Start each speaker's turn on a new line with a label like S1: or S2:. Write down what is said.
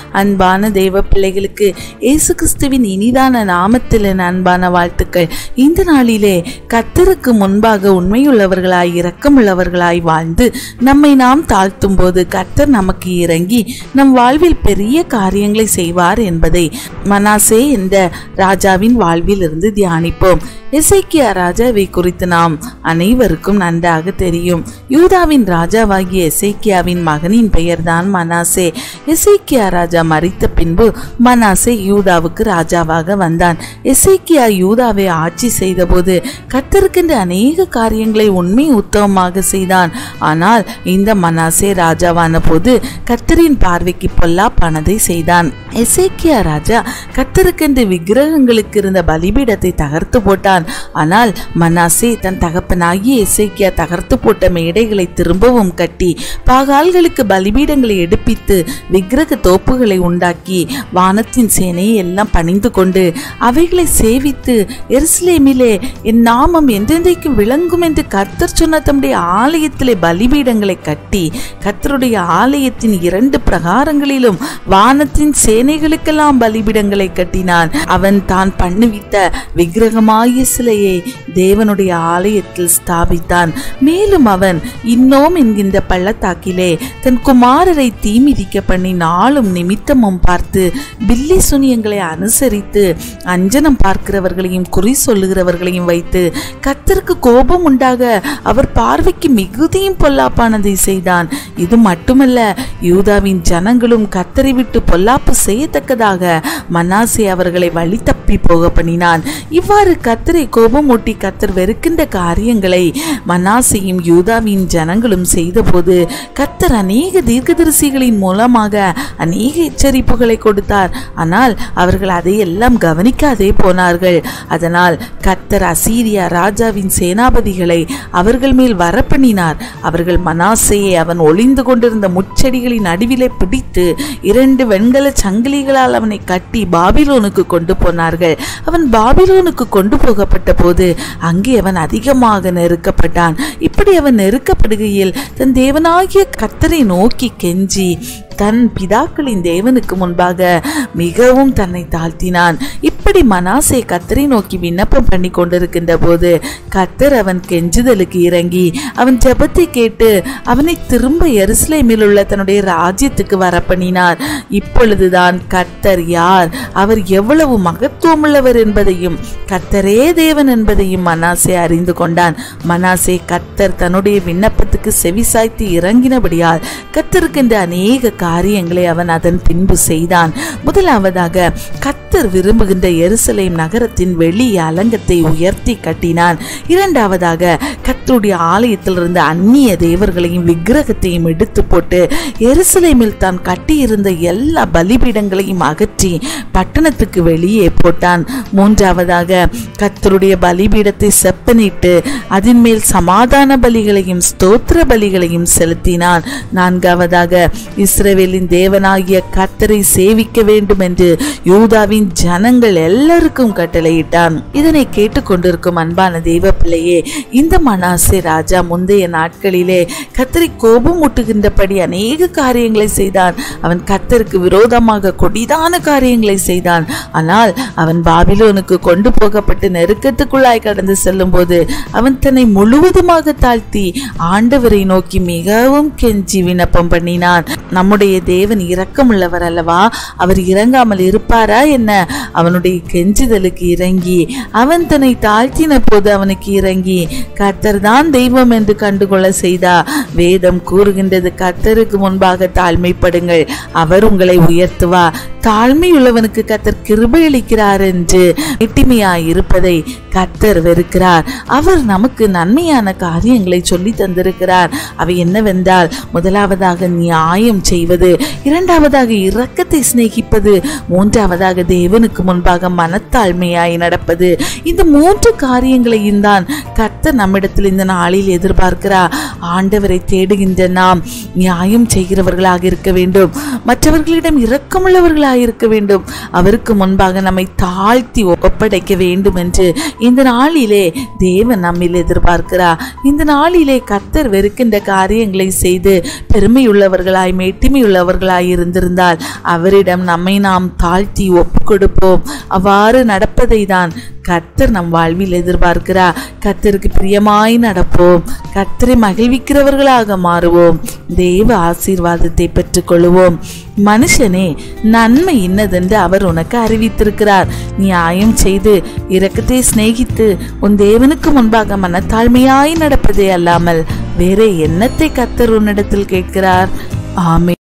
S1: அன்பான தெய்வ பிள்ளைகளுக்கு இயேசு கிறிஸ்துவின் இனிதான நாமத்தில் என் அன்பான வாழ்த்துக்கள் இந்த நாளிலே கத்தருக்கு முன்பாக உண்மையுள்ளவர்களாய் இரக்கமுள்ளவர்களாய் வாழ்ந்து நம்மை நாம் தாழ்த்தும் போது கத்தர் நமக்கு இறங்கி நம் வாழ்வில் பெரிய காரியங்களை செய்வார் என்பதை மனாசே என்ற ராஜாவின் வாழ்வில் இருந்து தியானிப்போம் எசைக்கியா ராஜாவை குறித்து நாம் அனைவருக்கும் நன்றாக தெரியும் யூதாவின் ராஜாவாகிய எசைக்கியாவின் மகனின் பெயர்தான் மனாசே எசைக்கியா ராஜா மறித்த பின்பு மனாசே யூதாவுக்கு ராஜாவாக வந்தான் எசைக்கியா யூதாவை ஆட்சி செய்தபோது கத்தருக்கென்று அநேக காரியங்களை உண்மை உத்தமமாக செய்தான் ஆனால் இந்த மனாசே ராஜாவான போது கத்தரின் பார்வைக்கு பொல்லாப்பானதை செய்தான் எசேக்கியா ராஜா கத்தருக்கென்று விக்கிரகங்களுக்கு இருந்த பலிபீடத்தை தகர்த்து போட்டான் ஆனால் மனாசே தன் தகப்பனாகிய எசேக்கியா தகர்த்து போட்ட மேடைகளை திரும்பவும் கட்டி பாகால்களுக்கு பலிபீடங்களை எடுப்பித்து விக்கிரக தோப்புகளை உண்டாக்கி வானத்தின் சேனையை எல்லாம் பணிந்து கொண்டு அவைகளை சேவித்து எருசலேமிலே என் நாமம் என்றென்றைக்கும் விளங்கும் என்று கர்த்தர் சொன்ன தம்முடைய ஆலயத்திலே பலிபீடங்களை கட்டி கர்த்தருடைய ஆலயத்தின் இரண்டு பிரகாரங்களிலும் வானத்தின் சேனைகளுக்கெல்லாம் பலிபீடங்களை கட்டினான் அவன் தான் பண்ணுவித்த விக்கிரகமாகிய சிலையை தேவனுடைய ஆலயத்தில் ஸ்தாபித்தான் மேலும் அவன் இன்னோம் என்கின்ற பள்ளத்தாக்கிலே தன் குமாரரை தீமிதிக்க பண்ணி நாளும் நிமித்தமும் பார்த்து பில்லி சுனியங்களை அனுசரித்து அஞ்சனம் பார்க்கிறவர்களையும் குறி சொல்லுகிறவர்களையும் வைத்து கத்தருக்கு கோபம் உண்டாக அவர் பார்வைக்கு மிகுதியும் பொல்லாப்பானதை செய்தான் இது மட்டுமல்ல யூதாவின் ஜனங்களும் கத்தரை விட்டு பொல்லாப்பு செய்யத்தக்கதாக மனாசே அவர்களை வழி தப்பி போக பண்ணினான் இவ்வாறு கத்தரை கோபமூட்டி கத்தர் வெறுக்கின்ற காரியங்களை மனாசையும் யூதாவின் ஜனங்களும் செய்தபோது கத்தர் அநேக தீர்க்கதரிசிகளின் மூலமாக அநேக எச்சரிப்புகளை கொடுத்தார் ஆனால் அவர்கள் அதையெல்லாம் கவனிக்காதே போனார்கள் அதனால் கத்தர் அசீரியா ராஜாவின் சேனாபதிகளை அவர்கள் மேல் வரப்பண்ணினார் அவர்கள் மனாசையை அவன் ஒளிந்து கொண்டிருந்த முச்செடிகளின் நடுவிலே பிடித்து இரண்டு வெண்கல சங்கிலிகளால் அவனை கட்டி பாபிலோனுக்கு கொண்டு போனார்கள் அவன் பாபிலோனுக்கு கொண்டு போகப்பட்ட போது அங்கே அவன் அதிகமாக நெருக்கப்பட்டான் இப்படி அவன் நெருக்கப்படுகையில் தன் தேவனாகிய கத்தரை நோக்கி கெஞ்சி தன் பிதாக்களின் தேவனுக்கு முன்பாக மிகவும் தன்னை தாழ்த்தினான் இப்படி மனாசே கத்தரை நோக்கி விண்ணப்பம் பண்ணி கொண்டிருக்கின்ற போது கத்தர் அவன் கெஞ்சுதலுக்கு இறங்கி அவன் ஜெபத்தை கேட்டு அவனை திரும்ப எருசலேமில் உள்ள தன்னுடைய ராஜ்யத்துக்கு வரப்பண்ணினார் இப்பொழுதுதான் கத்தர் யார் அவர் எவ்வளவு மகத்துவமுள்ளவர் என்பதையும் கத்தரே தேவன் என்பதையும் மனாசே அறிந்து கொண்டான் மனாசே கத்தர் தன்னுடைய விண்ணப்பத்துக்கு செவிசாய்த்து இறங்கினபடியால் கத்தருக்கென்று அநேக காரியங்களை அவன் அதன் பின்பு செய்தான் முதலாவதாக கத்தர் விரும்புகின்ற எருசலேம் நகரத்தின் வெளி அலங்கத்தை உயர்த்தி கட்டினான் இரண்டாவதாக கத்தருடைய ஆலயத்தில் இருந்த அந்நிய தேவர்களையும் விக்கிரகத்தையும் எடுத்து போட்டு எருசலேமில் தான் கட்டியிருந்த எல்லா பலிபீடங்களையும் அகற்றி பட்டணத்துக்கு வெளியே போட்டான் மூன்றாவதாக கத்தருடைய பலிபீடத்தை செப்பனிட்டு அதன் மேல் சமாதான பலிகளையும் ஸ்தோத்திர பலிகளையும் செலுத்தினான் நான்காவதாக இஸ்ரவேலின் தேவனாகிய கத்தரை சேவிக்க வேண்டும் என்று யூதாவின் ஜனங்கள் எல்லாருக்கும் கட்டளையிட்டான் இதனை கேட்டுக்கொண்டிருக்கும் அன்பான தெய்வ பிள்ளையே இந்த மனாசே ராஜா முந்தைய நாட்களிலே கத்தரை கோபம் ஊட்டுகின்றபடி அநேக காரியங்களை செய்தான் அவன் கத்தருக்கு விரோதமாக கொடிதான காரியங்களை செய்தான் ஆனால் அவன் பாபிலோனுக்கு கொண்டு போகப்பட்டு நெருக்கத்துக்குள்ளாய் கடந்து செல்லும் போது அவன் தன்னை முழுவதுமாக தாழ்த்தி ஆண்டவரை நோக்கி மிகவும் கெஞ்சி விண்ணப்பம் பண்ணினான் நம்முடைய தேவன் இரக்கமுள்ளவர் அல்லவா அவர் இறங்காமல் இருப்பாரா என்ன அவனுடைய கெஞ்சுதலுக்கு இறங்கி அவன் தன்னை தாழ்த்தின போது அவனுக்கு இறங்கி கர்த்தர் தான் தெய்வம் என்று கண்டுகொள்ள செய்தா வேதம் கூறுகின்றது கர்த்தருக்கு முன்பாக தாழ்மைப்படுங்கள் அவர் உங்களை உயர்த்துவா தாழ்மையுள்ளவனுக்கு கர்த்தர் கிருபை அளிக்கிறார் என்று எட்டிமையாய் இருப்பதை கர்த்தர் வெறுக்கிறார் அவர் நமக்கு நன்மையான காரியங்களை சொல்லி தந்திருக்கிறார் அவை என்னவென்றால் முதலாவதாக நியாயம் செய்வது இரண்டாவதாக இரக்கத்தை சிநேகிப்பது மூன்றாவதாக தேவனுக்கு முன்பாக மனத்தாழ்மையாய் நடப்பது இந்த மூன்று காரியங்களையும் தான் கர்த்தர் நம்மிடத்தில் இந்த நாளில் எதிர்பார்க்கிறார் ஆண்டவரை தேடுகின்ற நாம் நியாயம் செய்கிறவர்களாக இருக்க வேண்டும் மற்றவர்களிடம் இரக்கமுள்ளவர்களாக இருக்க வேண்டும் அவருக்கு முன்பாக நம்மை தாழ்த்தி ஒப்படைக்க வேண்டும் என்று இந்த நாளிலே தேவன் நம்மில் எதிர்பார்க்கிறார் இந்த நாளிலே கத்தர் வெறுக்கின்ற காரியங்களை செய்து பெருமையுள்ளவர்களாய் மேட்டிமையுள்ளவர்களாய் இருந்திருந்தால் அவரிடம் நம்மை நாம் தாழ்த்தி ஒப்பு கொடுப்போம் அவ்வாறு நடப்பதை தான் கர்த்தர் நம் வாழ்வில் எதிர்பார்க்கிறார் கர்த்தருக்கு பிரியமாய் நடப்போம் கர்த்தரை மகிழ்விக்கிறவர்களாக மாறுவோம் தேவ ஆசீர்வாதத்தை பெற்றுக்கொள்வோம் மனுஷனே நன்மை இன்னதென்று அவர் உனக்கு அறிவித்திருக்கிறார் நியாயம் செய்து இரக்கத்தை சிநேகித்து உன் தேவனுக்கு முன்பாக மனத்தாழ்மையாய் நடப்பதே அல்லாமல் வேற என்னத்தை கர்த்தர் உன்னிடத்தில் கேட்கிறார் ஆமே